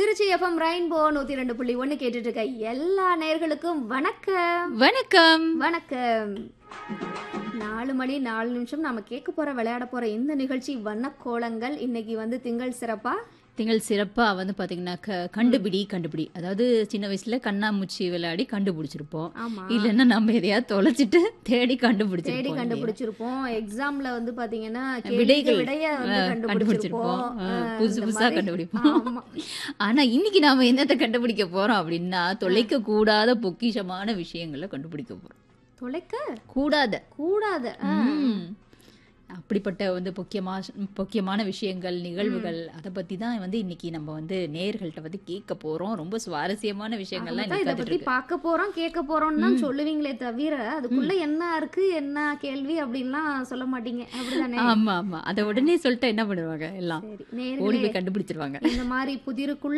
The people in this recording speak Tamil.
திருச்சி எஃப்எம் ரெயின்போ நூத்தி ரெண்டு புள்ளி ஒண்ணு கேட்டுட்டு இருக்க எல்லா நேர்களுக்கும் வணக்கம் வணக்கம் வணக்கம் நாலு மணி நாலு நிமிஷம் நாம கேட்க போற விளையாட போற இந்த நிகழ்ச்சி வண்ணக்கோலங்கள் இன்னைக்கு வந்து திங்கள் சிறப்பா திங்கள் சிறப்பா வந்து பாத்தீங்கன்னா க- கண்டுபிடி கண்டுபிடி அதாவது சின்ன வயசுல கண்ணாமூச்சி விளையாடி கண்டுபிடிச்சிருப்போம் ஆமா இல்லைன்னா நம்ம எதையாவது தொலைச்சிட்டு தேடி தேடி கண்டுபிடிச்சிருப்போம் இல்லையா? கண்டுபிடிச்சிருப்போம் எக்ஸாம்ல வந்து பாத்தீங்கன்னா கேள்விக்கு விடைகள், விடைய வந்து அஹ், கண்டுபிடிச்சிருப்போம் கண்டுபிடிச்சிருப்போம் அஹ், அஹ், புதுசு இந்த புதுசா மாதிரி. கண்டுபிடிப்போம் ஆமா. ஆனா இன்னைக்கு நாம என்னத்தை கண்டுபிடிக்க போறோம் அப்படின்னா தொலைக்க கூடாத பொக்கிஷமான விஷயங்களை கண்டுபிடிக்க போறோம் தொலைக்க கூடாத கூடாது ம். அப்படிப்பட்ட வந்து பொக்கியமா பொக்கியமான விஷயங்கள் நிகழ்வுகள் அதை பத்தி தான் வந்து இன்னைக்கு நம்ம வந்து நேயர்கள்ட்ட வந்து கேட்க போறோம் ரொம்ப சுவாரஸ்யமான விஷயங்கள்லாம் தான் இன்னைக்கு இத காத்துட்டு பத்தி இருக்கு பார்க்க போறோம் கேட்க போறோம்னு தான் சொல்லுவீங்களே தவிர அதுக்குள்ள என்ன இருக்கு என்ன கேள்வி அப்படின்லாம் சொல்ல மாட்டீங்க அப்படிதானே ஆமா ஆமா அதை உடனே சொல்லிட்டு என்ன பண்ணுவாங்க எல்லாம் சரி ஓடி நேர்களே போய் கண்டுபிடிச்சிருவாங்க இந்த மாதிரி புதிருக்குள்ள